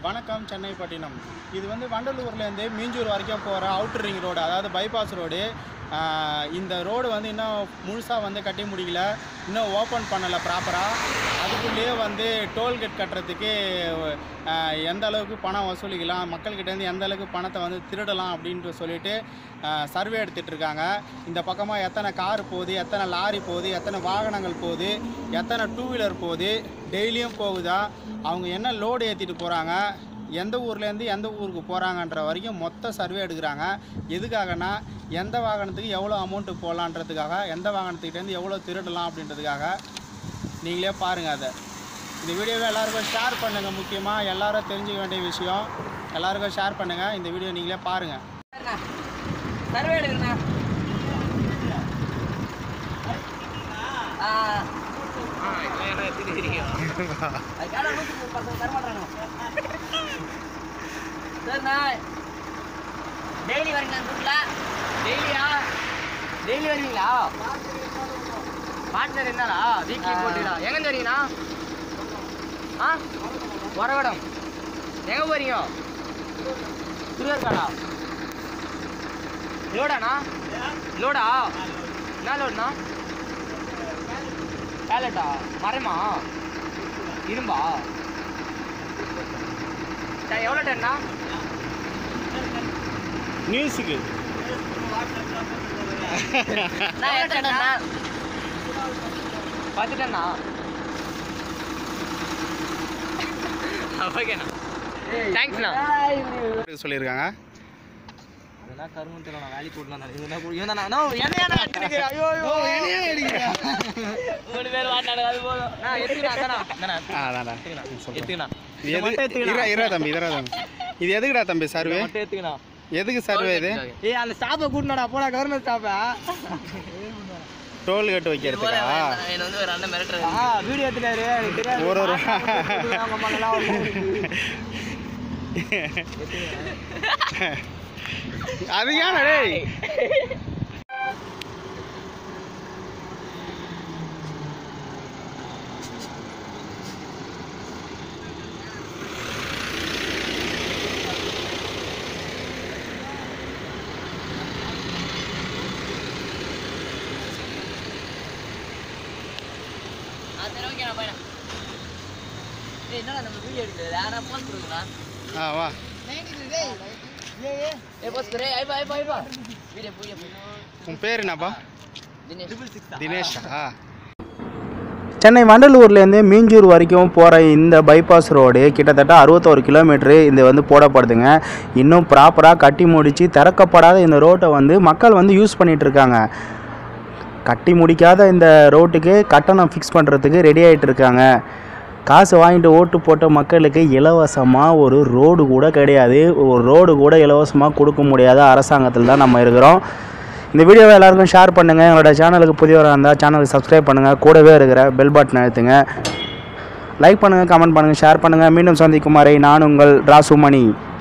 வணக்கம் சென்னை பட்டினம் இது வந்து வண்டலூர்லேருந்து மீஞ்சூர் வரைக்கும் போகிற அவுட்டர் ரிங் ரோடு அதாவது பைபாஸ் ரோடு இந்த ரோடு வந்து இன்னும் முழுசாக வந்து கட்டி முடியல இன்னும் ஓப்பன் பண்ணலை ப்ராப்பராக அதுக்குள்ளேயே வந்து டோல்கேட் கட்டுறதுக்கு ஆஹ், எந்த அளவுக்கு பணம் வசூலிக்கலாம் மக்கள்கிட்டேருந்து எந்த அளவுக்கு பணத்தை வந்து திருடலாம் அப்படின்ட்டு சொல்லிட்டு சர்வே எடுத்துகிட்டு இருக்காங்க இந்த பக்கமாக எத்தனை கார் போகுது எத்தனை லாரி போகுது எத்தனை வாகனங்கள் போகுது எத்தனை டூ வீலர் போகுது டெய்லியும் போகுதா அவங்க என்ன லோடு ஏற்றிட்டு போகிறாங்க எந்த ஊர்லேருந்து எந்த ஊருக்கு போகிறாங்கன்ற வரைக்கும் மொத்த சர்வே எடுக்கிறாங்க எதுக்காகனா எந்த வாகனத்துக்கு எவ்வளோ அமௌண்ட்டு போடலான்றதுக்காக எந்த வாகனத்துக்கிட்டேருந்து எவ்வளோ திருடலாம் அப்படின்றதுக்காக நீங்களே பாருங்கள் அதை இந்த வீடியோவை எல்லாருக்கும் ஷேர் பண்ணுங்கள் முக்கியமாக எல்லாரும் தெரிஞ்சுக்க வேண்டிய விஷயம் எல்லாருக்கும் ஷேர் பண்ணுங்கள் இந்த வீடியோ நீங்களே பாருங்கள் சர்வே எடுக்கண்ணா ஆ அதுக்காக நூற்றி முப்பது பர்சன்ட் தரமாட்டானோ சரிண்ணா டெய்லி வரீங்களா ரூட்ல டெய்லியா டெய்லி வருவீங்களா பார்ட்னர் என்னடா வீக்லி போட்டுடா எங்க தெரியுங்கண்ணா ஆ வரவடம் எங்க போறீங்க திருவேற்காடா லோடாண்ணா லோடா என்ன லோடுண்ணா பேலட்டா மரமா இரும்பா சரி எவ்வளோ டன்னா நியூஸுக்கு நான் எத்தனை பத்து டன்னா ஓகேண்ணா தேங்க்ஸ்ண்ணா சொல்லியிருக்காங்க அதெல்லாம் கரும்பு தெரியல நான் வேலைக்கு போட்டு வந்தேன் இவன் தான் இவன் தான் என்ன எடுக்கிறேன் ஐயோ ஐயோ மூணு பேர் வாட்டாடு அது போதும் நான் எடுத்துக்கிறேன் அதானா ஆ அதான்டா எடுத்துக்கண்ணா இது எது இரா இரா தம்பி இரா தம்பி இது எதுக்குடா தம்பி சர்வே மட்டும் எடுத்துக்கண்ணா எதுக்கு சர்வே இது ஏய் அந்த ஸ்டாப்பை கூட்டினடா போடா கவர்மெண்ட் ஸ்டாப்பை டோல் கட்டு வைக்கிறதுக்கா என்ன வந்து ஒரு அண்ணன் மிரட்டுறது ஆ வீடியோ எடுத்துட்டாரு எனக்கு தெரியாது ஒரு ஒரு அது ஏன் டேய் சரி ஓகே நான் போயிடலாம் ஏய் என்னடா நம்ம வீடியோ எடுக்கிறது யாரா போஸ்ட் கொடுக்குறா ஆ வா ஏ போஸ்ட் ரே ஐபா ஐபா ஐபா வீடியோ வீடியோ உன் பேர் என்னப்பா தினேஷ் தினேஷா சென்னை வண்டலூர்லேருந்து மீஞ்சூர் வரைக்கும் போகிற இந்த பைபாஸ் ரோடு கிட்டத்தட்ட அறுபத்தோரு கிலோமீட்ரு இது வந்து போடப்படுதுங்க இன்னும் ப்ராப்பராக கட்டி முடித்து திறக்கப்படாத இந்த ரோட்டை வந்து மக்கள் வந்து யூஸ் பண்ணிகிட்டு இருக்காங்க கட்டி முடிக்காத இந்த ரோட்டுக்கு கட்டணம் ஃபிக்ஸ் பண்ணுறதுக்கு ரெடி ஆகிட்டு இருக்காங்க காசு வாங்கிட்டு ஓட்டு போட்ட மக்களுக்கு இலவசமாக ஒரு ரோடு கூட கிடையாது ஒரு ரோடு கூட இலவசமாக கொடுக்க முடியாத அரசாங்கத்தில் தான் நம்ம இருக்கிறோம் இந்த வீடியோவை எல்லாருக்கும் ஷேர் பண்ணுங்கள் எங்களோட சேனலுக்கு புதியவராக இருந்தால் சேனலுக்கு சப்ஸ்கிரைப் பண்ணுங்கள் கூடவே இருக்கிற பெல் பட்டன் அழுத்துங்க லைக் பண்ணுங்கள் கமெண்ட் பண்ணுங்கள் ஷேர் பண்ணுங்கள் மீண்டும் சந்திக்கும் வரை நான் உங்கள் ராசுமணி